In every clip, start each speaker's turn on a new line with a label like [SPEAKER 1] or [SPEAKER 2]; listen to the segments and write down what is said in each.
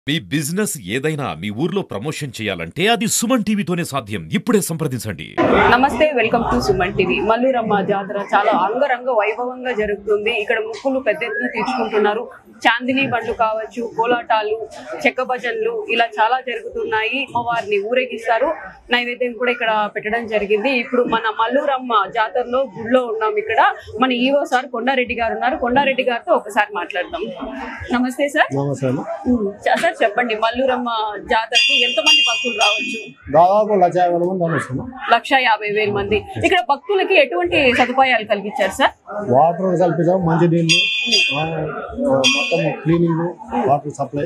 [SPEAKER 1] మీ business ఏదైనా మీ ఊర్లో promotion చేయాలంటే అది సుమన్ టీవీతోనే సాధ్యం ఇప్పుడే సంప్రదించండి
[SPEAKER 2] నమస్తే welcome to Suman TV Malluramma జాతర చాలా అంగరంగ వైభవంగా జరుగుతుంది ఇక్కడ ముక్కులు పెద్ద ఎత్తున తీర్చుకుంటున్నారు చాందిని బండ్లు కావచ్చు కోలాటాలు చెక్క భజన్లు ఇలా చాలా జరుగుతున్నాయి అమ్మవారిని ఊరేగిస్తారు నైవేద్యం కూడా ఇక్కడ పెట్టడం జరిగింది ఇప్పుడు మన మల్లూరమ్మ జాతరలో గుడిలో ఉన్నాం ఇక్కడ మన ఈవో సార్ కొండారెడ్డి గారు ఉన్నారు కొండారెడ్డి గారితో ఒకసారి మాట్లాడదాం నమస్తే సార్
[SPEAKER 3] నమస్తే అండి.
[SPEAKER 2] ఉమ్, సార్ చెప్పండి మల్లూరమ్మ జాతరకి ఎంతమంది భక్తులు రావచ్చు
[SPEAKER 3] దాదాపు లక్ష యాభై వేల మంది అనుస్తున్నాం
[SPEAKER 2] లక్ష యాభై వేల మంది ఇక్కడ భక్తులకి ఎటువంటి సదుపాయాలు కల్పించారు సార్
[SPEAKER 3] వాటర్ కల్పించాం మంచి నీళ్ళు ఆ, మొత్తం cleaning water supply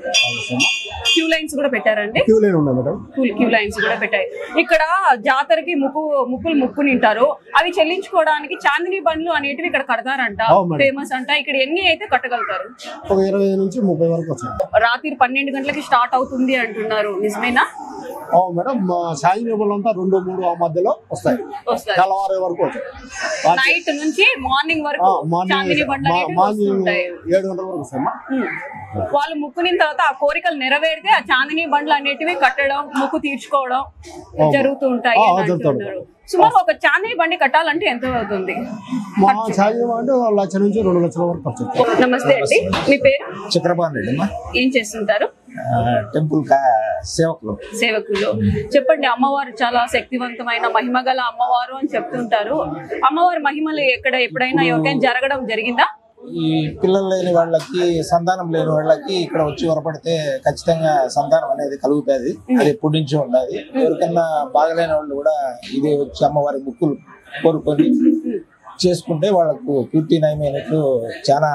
[SPEAKER 2] queue lines కూడా పెట్టారండి
[SPEAKER 3] క్యూ లైన్ ఉన్నాయి మేడం
[SPEAKER 2] క్యూ- క్యూ లైన్స్ కూడా పెట్టాయి ఇక్కడ జాతరకి ముక్కు ముక్కులు ముక్కు నింటారు అవి చెల్లించుకోవడానికి చాందిని బండ్లు అనేటివి ఇక్కడ కడతారంట
[SPEAKER 3] అవును మేడం.
[SPEAKER 2] ఫేమస్ అంట ఇక్కడ ఎన్ని అయితే కట్టగలుగుతారు
[SPEAKER 3] ఒక ఇరవై నుంచి ముప్పై వరకు వచ్చాయి
[SPEAKER 2] రాత్రి పన్నెండు గంటలకి స్టార్ట్ అవుతుంది అంటున్నారు నిజమేనా
[SPEAKER 3] అవును మేడం మా సాయంత్రం అంతా రెండు మూడు ఆ మధ్యలో వస్తాయి
[SPEAKER 2] వస్తారు
[SPEAKER 3] తెల్లవారే వరకు వచ్చాయి
[SPEAKER 2] నైట్ నుంచి మార్నింగ్ వరకు చాందిని బండ్లు అనేటివి
[SPEAKER 3] మార్నింగ్
[SPEAKER 2] వస్తుంటాయి
[SPEAKER 3] ఏడు గంటల వరకు వస్తాయి అమ్మా.
[SPEAKER 2] ఉమ్. వాళ్ళు ముక్కునిన తర్వాత ఆ కోరికలు నెరవేరితే ఆ చాందిని బండ్లు అనేటివి కట్టడం ముక్కు తీర్చుకోవడం జరుగుతూ ఉంటాయి
[SPEAKER 3] ఆ,
[SPEAKER 2] అని
[SPEAKER 3] జరుగుతుంది.
[SPEAKER 2] అంటున్నారు సుమారు ఒక చాందిని బండి కట్టాలంటే ఎంత అవుతుంది
[SPEAKER 3] మా సాయంత్రం అంటే ఒక లక్ష నుంచి రెండు లక్షల వరకు ఖర్చు అవుతుంది
[SPEAKER 2] నమస్తే అండి మీ పేరు
[SPEAKER 4] చక్రపాణి రెడ్డి అమ్మా
[SPEAKER 2] ఏం చేస్తుంటారు
[SPEAKER 4] టెంపుల్ కా సేవకులు
[SPEAKER 2] సేవకులు చెప్పండి అమ్మవారు చాలా శక్తివంతమైన మహిమ గల అమ్మవారు అని చెప్తుంటారు అమ్మవారి మహిమలు ఎక్కడ ఎప్పుడైనా ఎవరికైనా జరగడం జరిగిందా
[SPEAKER 4] ఈ పిల్లలు లేని వాళ్ళకి సంతానం లేని వాళ్ళకి ఇక్కడ వచ్చి వరపడితే ఖచ్చితంగా సంతానం అనేది కలుగుతుంది అది ఎప్పటి నుంచి ఉండాలి ఎవరికన్నా బాగలేని వాళ్ళు కూడా ఇది వచ్చి అమ్మవారి ముక్కులు కోరుకొని చేసుకుంటే వాళ్ళకు పూర్తి నయమైనట్లు చాలా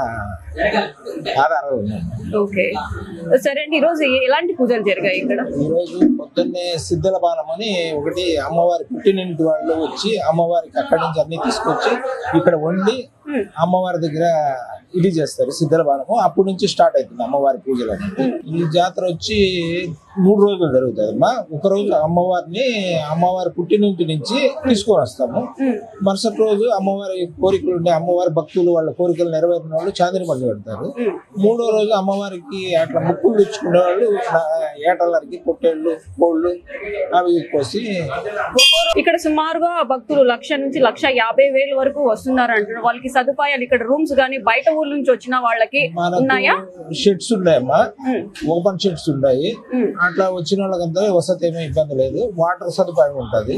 [SPEAKER 4] ఆధారాలు ఉన్నాయి
[SPEAKER 2] ఓకే సరే అండి ఈరోజు ఎలాంటి పూజలు జరిగాయి ఇక్కడ
[SPEAKER 4] ఈ రోజు పొద్దున్నే సిద్ధల బాణం అని ఒకటి అమ్మవారి పుట్టినింటి వాళ్ళు వచ్చి అమ్మవారికి అక్కడి నుంచి అన్ని తీసుకొచ్చి ఇక్కడ వండి అమ్మవారి దగ్గర ఇది చేస్తారు సిద్ధల బాణము అప్పటి నుంచి స్టార్ట్ అవుతుంది అమ్మవారి పూజలు అనేది ఈ జాతర వచ్చి మూడు రోజులు జరుగుతుంది అమ్మా ఒక రోజు అమ్మవారిని అమ్మవారి పుట్టినింటి నుంచి తీసుకొని వస్తాము మరుసటి రోజు అమ్మవారి కోరికలు ఉండే అమ్మవారి భక్తులు వాళ్ళ కోరికలు నెరవేరిన వాళ్ళు చాందిని పండుగ పెడతారు మూడో రోజు అమ్మవారికి అట్లా ముక్కులు తెచ్చుకునే వాళ్ళు ఏటలరికి పొట్టేళ్ళు కోళ్ళు అవి కోసి
[SPEAKER 2] ఇక్కడ సుమారుగా భక్తులు లక్ష నుంచి లక్ష యాభై వేల వరకు వస్తున్నారు అంటున్నారు వాళ్ళకి సదుపాయాలు ఇక్కడ రూమ్స్ గానీ బయట ఊర్ల నుంచి వచ్చిన వాళ్ళకి ఉన్నాయా
[SPEAKER 4] మనకు షెడ్స్ ఉన్నాయమ్మా ఓపెన్ షెడ్స్ ఉన్నాయి అట్లా వచ్చిన వాళ్ళకంతా వసతి ఏమీ ఇబ్బంది లేదు వాటర్ సదుపాయం ఉంటది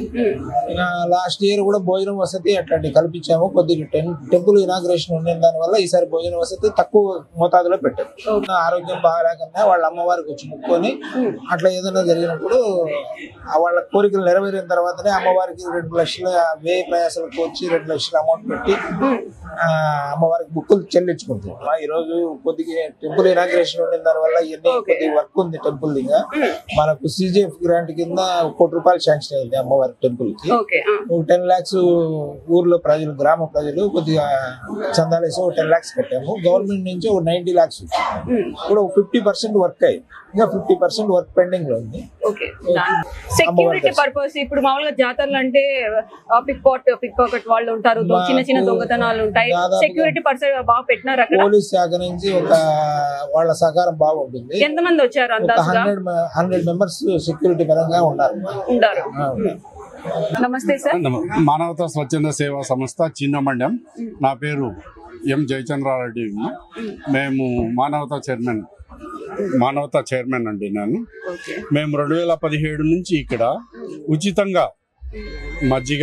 [SPEAKER 4] లాస్ట్ ఇయర్ కూడా భోజనం వసతి అట్లాంటి కల్పించాము కొద్దిగా టెన్ టెంపుల్ ఇనాగ్రేషన్ ఉండే దాని వల్ల ఈసారి భోజన వసతి తక్కువ మోతాదులో పెట్టాము ఆరోగ్యం బాగాలేకుండా వాళ్ళ అమ్మవారికి వచ్చి ముక్కొని అట్లా ఏదైనా జరిగినప్పుడు ఆ వాళ్ళ కోరికలు నెరవేరిన తర్వాతనే అమ్మవారికి రెండు లక్షల వ్యయ ప్రయాసాలకు వచ్చి రెండు లక్షల అమౌంట్ పెట్టి ఆ, అమ్మవారికి బుక్కులు చెల్లించుకుంటాం ఆ, ఈ రోజు కొద్దిగా టెంపుల్ ఇనాగ్రేషన్ ఉండిన దాని వల్ల ఇవన్నీ కొద్దిగా వర్క్ ఉంది టెంపుల్ దిగా మనకు సిజిఎఫ్ గ్రాంట్ కింద ఒక కోటి రూపాయలు శాంక్షన్ అయింది అమ్మవారి టెంపుల్ కి
[SPEAKER 2] ఓకే ఆ.
[SPEAKER 4] ఒక టెన్ లాక్స్ ఊర్లో ప్రజలు గ్రామ ప్రజలు కొద్దిగా చందాలేసి ఒక టెన్ లాక్స్ కట్టాము గవర్నమెంట్ నుంచి ఒక నైన్టీ లాక్స్ ఇప్పుడు ఒక ఫిఫ్టీ పర్సెంట్ వర్క్ అయ్యి ఇంకా ఫిఫ్టీ పర్సెంట్ వర్క్ పెండింగ్ లో ఉంది
[SPEAKER 2] ఓకే సెక్యూరిటీ పర్పస్ ఇప్పుడు మామూలుగా జాతరలు అంటే పిక్ పాట్ పిక్ పాకెట్ వాళ్ళు ఉంటారు దొ- చిన్న చిన్న
[SPEAKER 4] మాకు
[SPEAKER 2] దొంగతనాలు ఉంటాయి
[SPEAKER 4] దాదాపుగా-
[SPEAKER 2] సెక్యూరిటీ పర్సన్ బాగా పెట్టినారు అక్కడ
[SPEAKER 4] పోలీస్ శాఖ నుంచి ఒక వాళ్ళ సహకారం బాగుంటుంది
[SPEAKER 2] ఎంత మంది వచ్చారు
[SPEAKER 4] ఒక
[SPEAKER 2] అందాజుగా
[SPEAKER 4] హండ్రెడ్ హండ్రెడ్ మెంబర్స్ సెక్యూరిటీ పరంగా ఉన్నారు
[SPEAKER 2] ఉంటారు
[SPEAKER 4] ఆ, ఉన్నారు.
[SPEAKER 2] నమస్తే సార్
[SPEAKER 5] నమ- మానవతా స్వచ్ఛంద సేవా సంస్థ చిన్నమండ్యం నా పేరు ఎం జయచంద్రారెడ్డి మేము మానవతా చైర్మన్ మానవతా చైర్మన్ అండి నేను
[SPEAKER 2] ఓకే
[SPEAKER 5] మేము రెండు వేల పదిహేడు నుంచి ఇక్కడ ఉచితంగా మజ్జిగ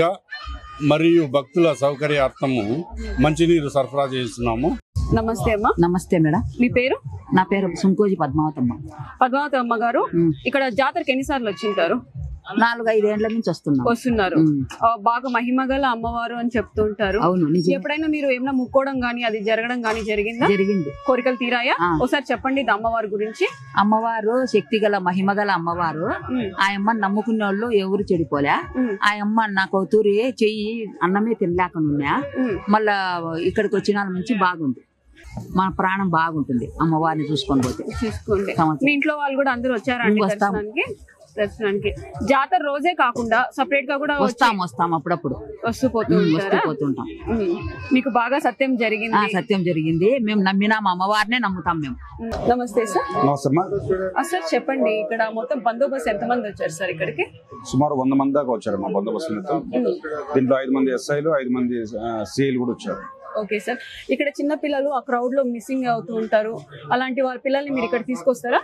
[SPEAKER 5] మరియు భక్తుల సౌకర్యార్థము మంచినీరు సరఫరా చేస్తున్నాము
[SPEAKER 2] నమస్తే అమ్మా
[SPEAKER 6] నమస్తే మేడం
[SPEAKER 2] మీ పేరు
[SPEAKER 6] నా పేరు సుంకోజి పద్మావతమ్మ
[SPEAKER 2] పద్మావతి అమ్మ గారు ఇక్కడ జాతరకి ఎన్నిసార్లు వచ్చింటారు
[SPEAKER 6] నాలుగు ఐదేండ్ల నుంచి వస్తున్నాం
[SPEAKER 2] వస్తున్నారు
[SPEAKER 6] ఉమ్.
[SPEAKER 2] ఆ, బాగా మహిమ గల అమ్మవారు అని చెప్తుంటారు
[SPEAKER 6] అవును నిజం
[SPEAKER 2] ఎప్పుడైనా మీరు ఏమైనా ముక్కోవడం గానీ అది జరగడం గానీ జరిగిందా
[SPEAKER 6] జరిగింది
[SPEAKER 2] కోరికలు తీరాయా
[SPEAKER 6] ఆ.
[SPEAKER 2] ఒకసారి చెప్పండి ఇది అమ్మవారి గురించి
[SPEAKER 6] అమ్మవారు శక్తి గల మహిమ గల అమ్మవారు
[SPEAKER 2] ఉమ్.
[SPEAKER 6] ఆ అమ్మ నమ్ముకున్న వాళ్ళు ఎవరు చెడిపోలే
[SPEAKER 2] ఉమ్.
[SPEAKER 6] ఆ అమ్మ నా కూతురి చెయ్యి అన్నమే తినలేకనున్నా
[SPEAKER 2] ఉమ్.
[SPEAKER 6] మళ్ళా ఇక్కడికి వచ్చిన నుంచి బాగుంది మన ప్రాణం బాగుంటుంది అమ్మవారిని చూసుకొని పోతే
[SPEAKER 2] చూసుకోండి
[SPEAKER 6] సంవత్సరం.
[SPEAKER 2] మీ ఇంట్లో వాళ్ళు కూడా అందరూ వచ్చారా అండి
[SPEAKER 6] ఉమ్, వస్తాం.
[SPEAKER 2] దర్శనానికి దర్శనానికి జాతర రోజే కాకుండా సపరేట్ గా కూడా వచ్చి
[SPEAKER 6] వస్తాం వస్తాం అప్పుడప్పుడు
[SPEAKER 2] వస్తూ పోతూ
[SPEAKER 6] ఉమ్, వస్తూ
[SPEAKER 2] ఉంటారా
[SPEAKER 6] పోతుంటాం
[SPEAKER 2] ఉమ్. మీకు బాగా సత్యం
[SPEAKER 6] ఆ,
[SPEAKER 2] జరిగింది
[SPEAKER 6] సత్యం జరిగింది మేము నమ్మినాం అమ్మవారినే నమ్ముతాం మేము
[SPEAKER 2] ఉమ్. నమస్తే సార్
[SPEAKER 7] నమస్తమ్మా
[SPEAKER 2] ఆ, సార్ చెప్పండి ఇక్కడ మొత్తం బందోబస్తు ఎంత మంది వచ్చారు సార్ ఇక్కడికి
[SPEAKER 7] సుమారు వంద మంది దాకా వచ్చారు మా బందోబస్తు నిమిత్తం దీంట్లో ఐదు మంది ఎస్ఐలు ఐదు మంది సిఐలు కూడా వచ్చారు
[SPEAKER 2] ఓకే సార్ ఇక్కడ చిన్న పిల్లలు ఆ క్రౌడ్ లో మిస్సింగ్ అవుతూ ఉంటారు అలాంటి వాళ్ళ పిల్లల్ని మీరు ఇక్కడ తీసుకొస్తారా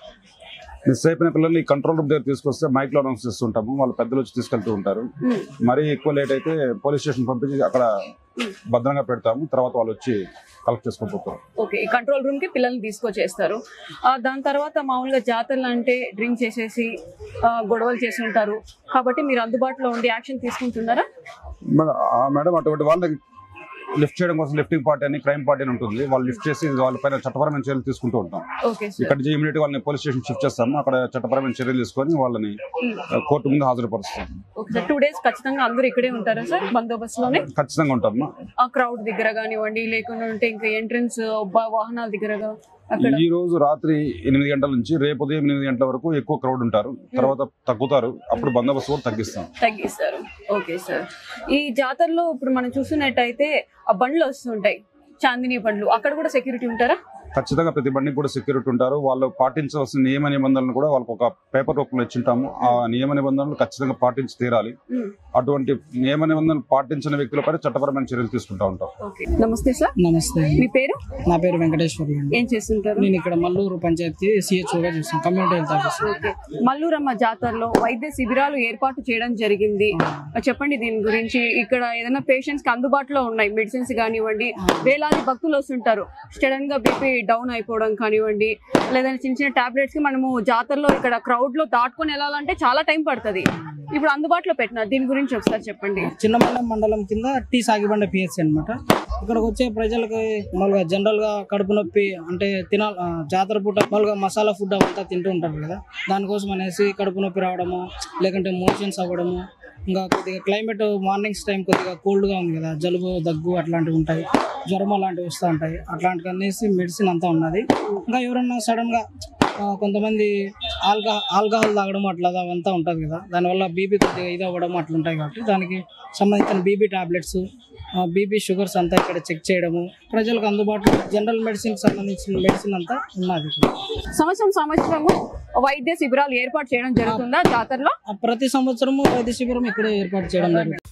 [SPEAKER 7] మిస్ అయిపోయిన పిల్లల్ని కంట్రోల్ రూమ్ దగ్గర తీసుకొస్తే మైక్ లో అనౌన్స్ చేస్తుంటాము వాళ్ళు పెద్దలు వచ్చి తీసుకెళ్తూ ఉంటారు
[SPEAKER 2] ఉమ్.
[SPEAKER 7] మరీ ఎక్కువ లేట్ అయితే పోలీస్ స్టేషన్ పంపించి అక్కడ భద్రంగా పెడతాము తర్వాత వాళ్ళు వచ్చి కలెక్ట్ చేసుకొని పోతారు
[SPEAKER 2] ఓకే ఈ కంట్రోల్ రూమ్ కి పిల్లల్ని తీసుకొచ్చేస్తారు ఆ, దాని తర్వాత మామూలుగా జాతరలు అంటే డ్రింక్ చేసేసి ఆ, గొడవలు చేసి ఉంటారు కాబట్టి మీరు అందుబాటులో ఉండి యాక్షన్ తీసుకుంటున్నారా
[SPEAKER 7] మేడం ఆ మేడం అటువంటి వాళ్ళని లిఫ్ట్ చేయడం కోసం లిఫ్టింగ్ పార్టీ అని క్రైమ్ పార్టీ అని ఉంటుంది వాళ్ళు లిఫ్ట్ చేసి వాళ్ళపైన చట్టపరమైన చర్యలు తీసుకుంటూ ఉంటాం
[SPEAKER 2] ఓకే సార్
[SPEAKER 7] ఇక్కడ ఇమీడియట్ వాళ్ళని పోలీస్ స్టేషన్ షిఫ్ట్ చేస్తాము అక్కడ చట్టపరమైన చర్యలు తీసుకొని వాళ్ళని కోర్టు ముందు హాజరుపరుస్తాం
[SPEAKER 2] ఓకే సార్ టూ డేస్ ఖచ్చితంగా అందరూ ఇక్కడే ఉంటారా సార్ బందోబస్తులోనే
[SPEAKER 7] ఖచ్చితంగా ఉంటాము
[SPEAKER 2] ఆ క్రౌడ్ దగ్గర కానివ్వండి లేకుండా ఉంటే ఇంకా ఎంట్రన్స్ వాహనాల దగ్గరగా అక్కడ
[SPEAKER 7] ఈ రోజు రాత్రి ఎనిమిది గంటల నుంచి రేపు ఉదయం ఎనిమిది గంటల వరకు ఎక్కువ క్రౌడ్ ఉంటారు తర్వాత తగ్గుతారు అప్పుడు బందోబస్తు కూడా తగ్గిస్తాం
[SPEAKER 2] తగ్గిస్తారు ఓకే సార్ ఈ జాతరలో ఇప్పుడు మనం చూస్తున్నట్టయితే ఆ బండ్లు వస్తుంటాయి చాందిని బండ్లు అక్కడ కూడా సెక్యూరిటీ ఉంటారా
[SPEAKER 7] ఖచ్చితంగా ప్రతి బండికి కూడా సెక్యూరిటీ ఉంటారు వాళ్ళు పాటించవలసిన నియమ నిబంధనలు కూడా వాళ్ళకి ఒక పేపర్ రూపంలో ఇచ్చింటాము ఆ నియమ నిబంధనలు ఖచ్చితంగా పాటించి తీరాలి
[SPEAKER 2] ఉమ్.
[SPEAKER 7] అటువంటి నియమ నిబంధనలు పాటించిన వ్యక్తులపై చట్టపరమైన చర్యలు తీసుకుంటా ఉంటాం
[SPEAKER 2] ఓకే నమస్తే సార్
[SPEAKER 8] నమస్తే
[SPEAKER 2] మీ పేరు
[SPEAKER 8] నా పేరు వెంకటేశ్వర్లు అండి
[SPEAKER 2] ఏం చేస్తుంటారు
[SPEAKER 8] నేను ఇక్కడ మల్లూరు పంచాయతీ సిహెచ్ఓగా చూస్తాను community health officer
[SPEAKER 2] okay Malluramma జాతరలో వైద్య శిబిరాలు ఏర్పాటు చేయడం జరిగింది చెప్పండి దీని గురించి ఇక్కడ ఏదైనా పేషెంట్స్ కి అందుబాటులో ఉన్నాయి మెడిసిన్స్ కానివ్వండి వేలాది భక్తులు వస్తుంటారు సడన్ గా బీపీ డౌన్ అయిపోవడం కానివ్వండి లేదంటే చిన్న చిన్న టాబ్లెట్స్ కి మనము జాతరలో ఇక్కడ క్రౌడ్ లో దాటుకొని వెళ్ళాలంటే చాలా టైం పడుతుంది ఇప్పుడు అందుబాటులో పెట్టినారు దీని గురించి ఒకసారి చెప్పండి
[SPEAKER 8] చిన్నమండలం మండలం కింద టీ సాగిబండ పిహెచ్ అన్నమాట ఇక్కడికి వచ్చే ప్రజలకు మామూలుగా జనరల్ గా కడుపు నొప్పి అంటే తిన ఆ, జాతర పూట మామూలుగా మసాలా ఫుడ్ అవంతా తింటూ ఉంటారు కదా దానికోసం అనేసి కడుపు నొప్పి రావడము లేకుంటే మోషన్స్ అవ్వడము ఇంకా కొద్దిగా క్లైమేట్ మార్నింగ్స్ టైం కొద్దిగా cold గా ఉంది కదా జలుబు దగ్గు అట్లాంటివి ఉంటాయి జ్వరం అలాంటివి వస్తూ ఉంటాయి అట్లాంటివి అనేసి మెడిసిన్ అంతా ఉన్నది ఇంకా ఎవరన్నా సడన్ గా ఆ, కొంతమంది ఆల్కహా ఆల్కహాల్ తాగడం అట్లా అవంతా ఉంటుంది కదా దానివల్ల బీపీ కొద్దిగా ఇది అవ్వడం అట్లా ఉంటాయి కాబట్టి దానికి సంబంధించిన బీపీ టాబ్లెట్స్ బీపీ షుగర్స్ అంతా ఇక్కడ చెక్ చేయడము ప్రజలకు అందుబాటులో జనరల్ మెడిసిన్ సంబంధించిన మెడిసిన్ అంతా ఉన్నది ఇక్కడ.
[SPEAKER 2] సంవత్సరం సంవత్సరము వైద్య శిబిరాలు ఏర్పాటు చేయడం జరుగుతుందా జాతరలో
[SPEAKER 8] ఆ ప్రతి సంవత్సరము వైద్య శిబిరం ఇక్కడ ఏర్పాటు చేయడం జరుగుతుంది